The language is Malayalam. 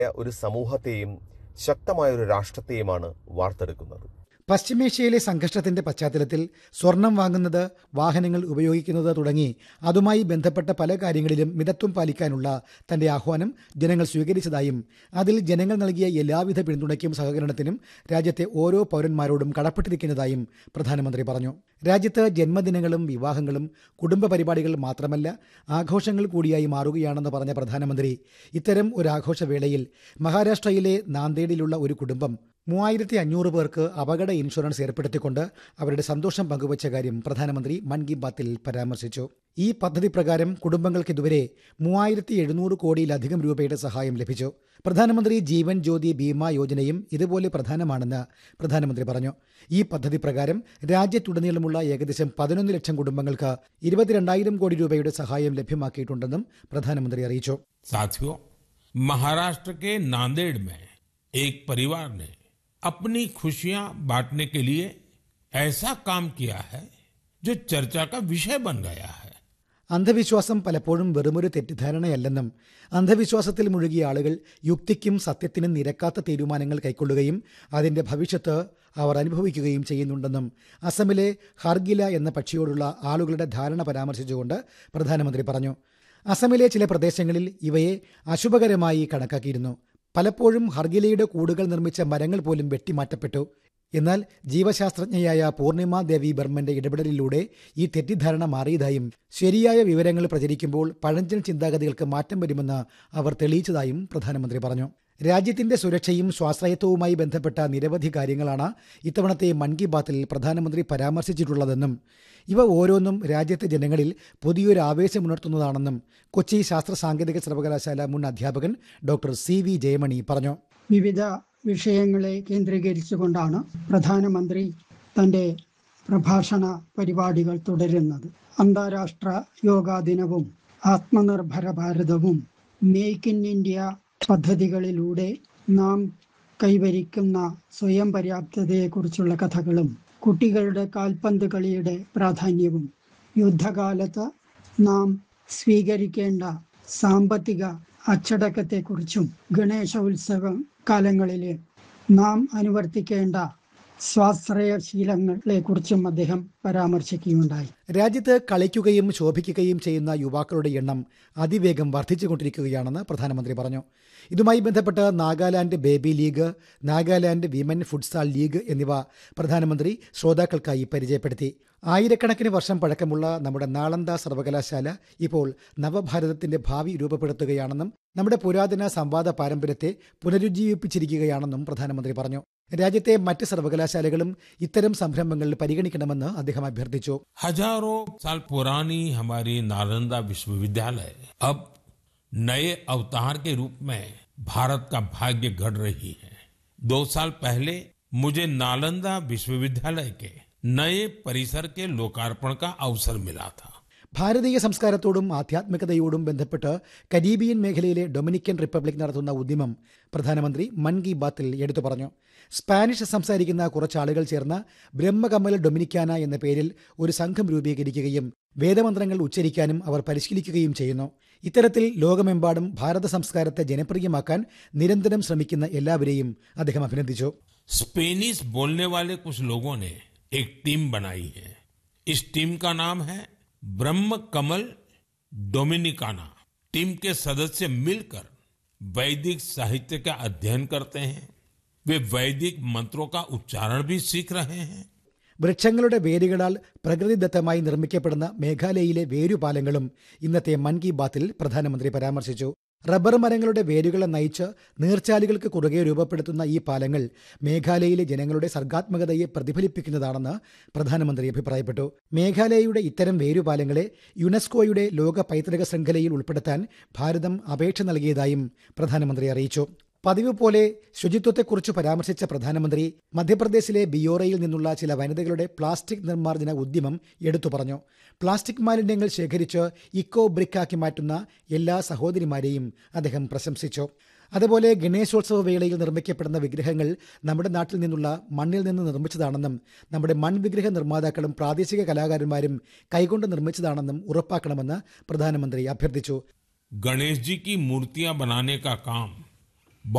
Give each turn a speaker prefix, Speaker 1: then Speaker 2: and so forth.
Speaker 1: ഒരു സമൂഹത്തെയും ശക്തമായ ഒരു രാഷ്ട്രത്തെയുമാണ് വാർത്തെടുക്കുന്നത്
Speaker 2: പശ്ചിമേഷ്യയിലെ സംഘർഷത്തിന്റെ പശ്ചാത്തലത്തിൽ സ്വർണം വാങ്ങുന്നത് വാഹനങ്ങൾ ഉപയോഗിക്കുന്നത് തുടങ്ങി അതുമായി ബന്ധപ്പെട്ട പല കാര്യങ്ങളിലും മിതത്വം പാലിക്കാനുള്ള തന്റെ ആഹ്വാനം ജനങ്ങൾ സ്വീകരിച്ചതായും അതിൽ ജനങ്ങൾ നൽകിയ എല്ലാവിധ പിന്തുണയ്ക്കും സഹകരണത്തിനും രാജ്യത്തെ ഓരോ പൗരന്മാരോടും കടപ്പെട്ടിരിക്കുന്നതായും പ്രധാനമന്ത്രി പറഞ്ഞു രാജ്യത്ത് ജന്മദിനങ്ങളും വിവാഹങ്ങളും കുടുംബ പരിപാടികൾ മാത്രമല്ല ആഘോഷങ്ങൾ കൂടിയായി മാറുകയാണെന്ന് പറഞ്ഞ പ്രധാനമന്ത്രി ഇത്തരം ഒരു ആഘോഷവേളയിൽ മഹാരാഷ്ട്രയിലെ നാന്ദേഡിലുള്ള ഒരു കുടുംബം മൂവായിരത്തി അഞ്ഞൂറ് പേർക്ക് അപകട ഇൻഷുറൻസ് ഏർപ്പെടുത്തിക്കൊണ്ട് അവരുടെ സന്തോഷം പങ്കുവച്ച കാര്യം പ്രധാനമന്ത്രി മൻ കി ബാത്തിൽ പരാമർശിച്ചു ഈ പദ്ധതി പ്രകാരം കുടുംബങ്ങൾക്ക് ഇതുവരെ മൂവായിരത്തി എഴുന്നൂറ് കോടിയിലധികം രൂപയുടെ സഹായം ലഭിച്ചു പ്രധാനമന്ത്രി ജീവൻ ജ്യോതി ബീമ യോജനയും ഇതുപോലെ പ്രധാനമാണെന്ന് പ്രധാനമന്ത്രി പറഞ്ഞു ഈ പദ്ധതി പ്രകാരം രാജ്യത്തുടനീളമുള്ള ഏകദേശം പതിനൊന്ന് ലക്ഷം കുടുംബങ്ങൾക്ക് ഇരുപത്തിരണ്ടായിരം കോടി രൂപയുടെ സഹായം ലഭ്യമാക്കിയിട്ടുണ്ടെന്നും പ്രധാനമന്ത്രി അറിയിച്ചു
Speaker 3: साथियों महाराष्ट्र के नांदेड़ में एक परिवार ने अपनी खुशियां बांटने के लिए ऐसा काम किया है जो चर्चा का विषय बन गया है
Speaker 2: അന്ധവിശ്വാസം പലപ്പോഴും വെറുമൊരു തെറ്റിദ്ധാരണയല്ലെന്നും അന്ധവിശ്വാസത്തിൽ മുഴുകിയ ആളുകൾ യുക്തിക്കും സത്യത്തിനും നിരക്കാത്ത തീരുമാനങ്ങൾ കൈക്കൊള്ളുകയും അതിന്റെ ഭവിഷ്യത്ത് അവർ അനുഭവിക്കുകയും ചെയ്യുന്നുണ്ടെന്നും അസമിലെ ഹർഗില എന്ന പക്ഷിയോടുള്ള ആളുകളുടെ ധാരണ പരാമർശിച്ചുകൊണ്ട് പ്രധാനമന്ത്രി പറഞ്ഞു അസമിലെ ചില പ്രദേശങ്ങളിൽ ഇവയെ അശുഭകരമായി കണക്കാക്കിയിരുന്നു പലപ്പോഴും ഹർഗിലയുടെ കൂടുകൾ നിർമ്മിച്ച മരങ്ങൾ പോലും വെട്ടിമാറ്റപ്പെട്ടു എന്നാൽ ജീവശാസ്ത്രജ്ഞയായ പൂർണിമ ദേവി ബർമന്റെ ഇടപെടലിലൂടെ ഈ തെറ്റിദ്ധാരണ മാറിയതായും ശരിയായ വിവരങ്ങൾ പ്രചരിക്കുമ്പോൾ പഴഞ്ചൻ ചിന്താഗതികൾക്ക് മാറ്റം വരുമെന്ന് അവർ തെളിയിച്ചതായും പ്രധാനമന്ത്രി പറഞ്ഞു രാജ്യത്തിന്റെ സുരക്ഷയും സ്വാശ്രയത്വവുമായി ബന്ധപ്പെട്ട നിരവധി കാര്യങ്ങളാണ് ഇത്തവണത്തെ മൻ കി ബാത്തിൽ പ്രധാനമന്ത്രി പരാമർശിച്ചിട്ടുള്ളതെന്നും ഇവ ഓരോന്നും രാജ്യത്തെ ജനങ്ങളിൽ പുതിയൊരു ആവേശമുണർത്തുന്നതാണെന്നും കൊച്ചി ശാസ്ത്ര സാങ്കേതിക സർവകലാശാല മുൻ അധ്യാപകൻ ഡോക്ടർ സി വി ജയമണി പറഞ്ഞു
Speaker 4: വിവിധ വിഷയങ്ങളെ കേന്ദ്രീകരിച്ചുകൊണ്ടാണ് പ്രധാനമന്ത്രി തൻ്റെ പ്രഭാഷണ പരിപാടികൾ തുടരുന്നത് അന്താരാഷ്ട്ര യോഗാ ദിനവും ആത്മനിർഭര ഭാരതവും മേക്ക് ഇൻ ഇന്ത്യ പദ്ധതികളിലൂടെ നാം കൈവരിക്കുന്ന സ്വയം പര്യാപ്തതയെക്കുറിച്ചുള്ള കഥകളും കുട്ടികളുടെ കാൽപന്ത് കളിയുടെ പ്രാധാന്യവും യുദ്ധകാലത്ത് നാം സ്വീകരിക്കേണ്ട സാമ്പത്തിക അച്ചടക്കത്തെക്കുറിച്ചും ഗണേശ ഉത്സവ കാലങ്ങളിലെ നാം അനുവർത്തിക്കേണ്ട സ്വാശ്രയ ശീലങ്ങളെക്കുറിച്ചും അദ്ദേഹം പരാമർശിക്കുകയുണ്ടായി
Speaker 2: രാജ്യത്ത് കളിക്കുകയും ശോഭിക്കുകയും ചെയ്യുന്ന യുവാക്കളുടെ എണ്ണം അതിവേഗം വർദ്ധിച്ചുകൊണ്ടിരിക്കുകയാണെന്ന് പ്രധാനമന്ത്രി പറഞ്ഞു ഇതുമായി ബന്ധപ്പെട്ട് Nagaland baby league Nagaland women futsal league എന്നിവ പ്രധാനമന്ത്രി ശ്രോതാക്കൾക്കായി പരിചയപ്പെടുത്തി ആയിരക്കണക്കിന് വർഷം പഴക്കമുള്ള നമ്മുടെ നാളന്ദ സർവകലാശാല ഇപ്പോൾ നവഭാരതത്തിന്റെ ഭാവി രൂപപ്പെടുത്തുകയാണെന്നും നമ്മുടെ പുരാതന സംവാദ പാരമ്പര്യത്തെ പുനരുജ്ജീവിപ്പിച്ചിരിക്കുകയാണെന്നും പ്രധാനമന്ത്രി പറഞ്ഞു രാജ്യത്തെ മറ്റ് സർവകലാശാലകളും ഇത്തരം സംരംഭങ്ങൾ പരിഗണിക്കണമെന്ന് അദ്ദേഹം അഭ്യർത്ഥിച്ചു
Speaker 3: हजारों साल पुरानी हमारी नालंदा विश्वविद्यालय अब नए अवतार के रूप में भारत का भाग्य गढ़ रही है दो साल पहले मुझे नालंदा विश्वविद्यालय के नए परिसर के लोकार्पण का अवसर मिला था
Speaker 2: ഭാരതീയ സംസ്കാരത്തോടും ആധ്യാത്മികതയോടും ബന്ധപ്പെട്ട് കരീബിയൻ മേഖലയിലെ ഡൊമിനിക്കൻ റിപ്പബ്ലിക് നടത്തുന്ന ഉദ്യമം പ്രധാനമന്ത്രി മൻ കി ബാത്തിൽ എടുത്തു പറഞ്ഞു സ്പാനിഷ് സംസാരിക്കുന്ന കുറച്ചാളുകൾ ചേർന്ന് ബ്രഹ്മകമൽ ഡൊമിനിക്കാന എന്ന പേരിൽ ഒരു സംഘം രൂപീകരിക്കുകയും വേദമന്ത്രങ്ങൾ ഉച്ചരിക്കാനും അവർ പരിശീലിക്കുകയും ചെയ്യുന്നു ഇത്തരത്തിൽ ലോകമെമ്പാടും ഭാരത സംസ്കാരത്തെ ജനപ്രിയമാക്കാൻ നിരന്തരം ശ്രമിക്കുന്ന എല്ലാവരെയും അദ്ദേഹം അഭിനന്ദിച്ചു
Speaker 3: स्पेनिश बोलने वाले कुछ लोगों ने एक टीम बनाई है इस टीम का नाम है ब्रह्म कमल डोमिनिकाना टीम के सदस्य मिलकर वैदिक साहित्य का अध्ययन करते हैं वे वैदिक मंत्रों का उच्चारण भी सीख रहे हैं
Speaker 2: വൃക്ഷങ്ങളുടെ വേരുകളാൽ പ്രകൃതിദത്തമായി നിർമ്മിക്കപ്പെടുന്ന മേഘാലയയിലെ വേരുപാലങ്ങളും ഇന്നത്തെ മൻ കി ബാത്തിൽ പ്രധാനമന്ത്രി പരാമർശിച്ചു റബ്ബർ മരങ്ങളുടെ വേരുകളെ നയിച്ച് നീർച്ചാലുകൾക്ക് കുറുകെ രൂപപ്പെടുത്തുന്ന ഈ പാലങ്ങൾ മേഘാലയയിലെ ജനങ്ങളുടെ സർഗാത്മകതയെ പ്രതിഫലിപ്പിക്കുന്നതാണെന്ന് പ്രധാനമന്ത്രി അഭിപ്രായപ്പെട്ടു മേഘാലയയുടെ ഇത്തരം വേരുപാലങ്ങളെ യുനെസ്കോയുടെ ലോക പൈതൃക ശൃംഖലയിൽ ഉൾപ്പെടുത്താൻ ഭാരതം അപേക്ഷ നൽകിയതായും പ്രധാനമന്ത്രി അറിയിച്ചു പതിവ് പോലെ ശുചിത്വത്തെക്കുറിച്ച് പരാമർശിച്ച പ്രധാനമന്ത്രി മധ്യപ്രദേശിലെ ബിയോറയിൽ നിന്നുള്ള ചില വനിതകളുടെ പ്ലാസ്റ്റിക് നിർമ്മാർജ്ജന ഉദ്യമം എടുത്തു പറഞ്ഞു പ്ലാസ്റ്റിക് മാലിന്യങ്ങൾ ശേഖരിച്ച് ഇക്കോ ബ്രിക്കാക്കി മാറ്റുന്ന എല്ലാ സഹോദരിമാരെയും അദ്ദേഹം പ്രശംസിച്ചു അതുപോലെ ഗണേശോത്സവ വേളയിൽ നിർമ്മിക്കപ്പെടുന്ന വിഗ്രഹങ്ങൾ നമ്മുടെ നാട്ടിൽ നിന്നുള്ള മണ്ണിൽ നിന്ന് നിർമ്മിച്ചതാണെന്നും നമ്മുടെ മൺവിഗ്രഹ നിർമ്മാതാക്കളും പ്രാദേശിക കലാകാരന്മാരും കൈകൊണ്ട് നിർമ്മിച്ചതാണെന്നും ഉറപ്പാക്കണമെന്ന് പ്രധാനമന്ത്രി അഭ്യർത്ഥിച്ചു
Speaker 3: गणेश जी की मूर्तियां बनाने का काम